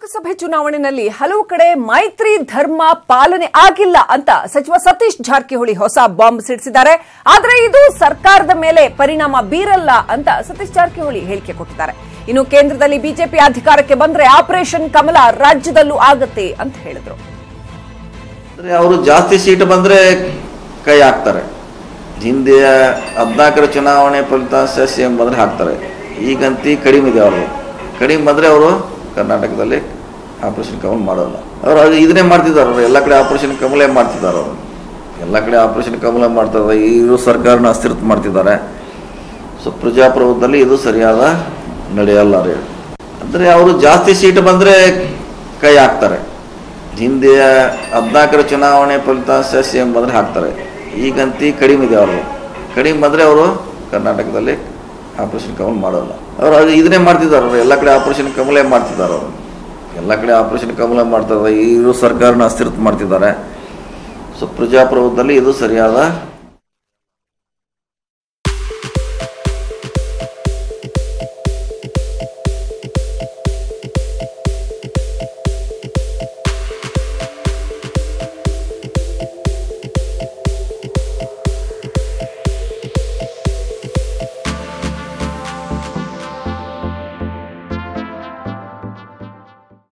ಲೋಕಸಭೆ ಚುನಾವಣೆಯಲ್ಲಿ ಹಲವು ಕಡೆ ಮೈತ್ರಿ ಧರ್ಮ ಪಾಲನೆ ಆಗಿಲ್ಲ ಅಂತ ಸಚಿವ ಸತೀಶ್ ಜಾರಕಿಹೊಳಿ ಹೊಸ ಬಾಂಬ್ ಸಿಡಿಸಿದ್ದಾರೆ ಆದರೆ ಇದು ಸರ್ಕಾರದ ಮೇಲೆ ಪರಿಣಾಮ ಬೀರಲ್ಲ ಅಂತ ಸತೀಶ್ ಜಾರಕಿಹೊಳಿ ಹೇಳಿಕೆ ಕೊಟ್ಟಿದ್ದಾರೆ ಇನ್ನು ಕೇಂದ್ರದಲ್ಲಿ ಬಿಜೆಪಿ ಅಧಿಕಾರಕ್ಕೆ ಬಂದ್ರೆ ಆಪರೇಷನ್ ಕಮಲ ರಾಜ್ಯದಲ್ಲೂ ಆಗತ್ತೆ ಅಂತ ಹೇಳಿದ್ರು ಅಂದ್ರೆ ಅವರು ಜಾಸ್ತಿ ಸೀಟ್ ಬಂದರೆ ಕೈ ಹಾಕ್ತಾರೆ ಹಿಂದೆ ಹದಿನಾಲ್ಕರ ಚುನಾವಣೆ ಫಲಿತಾಂಶ ಸಿ ಎಂ ಬಂದರೆ ಹಾಕ್ತಾರೆ ಈಗಂತಿ ಕಡಿಮೆ ಇದೆ ಅವರು ಕಡಿಮೆ ಬಂದರೆ ಅವರು ಕರ್ನಾಟಕದಲ್ಲಿ ಆಪರೇಷನ್ ಕಮಲ್ ಮಾಡೋಲ್ಲ ಅವರು ಅದು ಇದನ್ನೇ ಮಾಡ್ತಿದ್ದಾರೆ ಅವರು ಎಲ್ಲ ಕಡೆ ಆಪರೇಷನ್ ಕಮಲೇ ಮಾಡ್ತಿದ್ದಾರೆ ಅವರು ಎಲ್ಲ ಕಡೆ ಆಪರೇಷನ್ ಕಮಲ ಮಾಡ್ತಾರೆ ಇವರು ಸರ್ಕಾರನ ಅಸ್ಥಿರತೆ ಮಾಡ್ತಿದ್ದಾರೆ ಸೊ ಪ್ರಜಾಪ್ರಭುತ್ವದಲ್ಲಿ ಇದು ಸರಿಯಾದ ನಡೆಯಲ್ಲ ರೀ ಅಂದರೆ ಅವರು ಜಾಸ್ತಿ ಸೀಟ್ ಬಂದರೆ ಕೈ ಹಾಕ್ತಾರೆ ಹಿಂದೆ ಹದಿನಾಲ್ಕರ ಚುನಾವಣೆ ಫಲಿತಾಂಶ ಸಿ ಎಂ ಬಂದರೆ ಹಾಕ್ತಾರೆ ಈಗಂತಿ ಕಡಿಮೆ ಇದೆ ಅವರು ಕಡಿಮೆ ಬಂದರೆ ಅವರು ಕರ್ನಾಟಕದಲ್ಲಿ ಆಪರೇಷನ್ ಕಮಲ್ ಮಾಡೋಲ್ಲ ಅವರು ಅದು ಇದನ್ನೇ ಮಾಡ್ತಿದ್ದಾರೆ ಅವರು ಎಲ್ಲ ಕಡೆ ಆಪರೇಷನ್ ಕಮಲೇ ಮಾಡ್ತಿದ್ದಾರೆ ಅವರು ಎಲ್ಲ ಕಡೆ ಆಪರೇಷನ್ ಕಮಲ ಮಾಡ್ತಾರೆ ಇವರು ಸರ್ಕಾರನ ಅಸ್ಥಿರತೆ ಮಾಡ್ತಿದ್ದಾರೆ ಸೊ ಪ್ರಜಾಪ್ರಭುತ್ವದಲ್ಲಿ ಇದು ಸರಿಯಾದ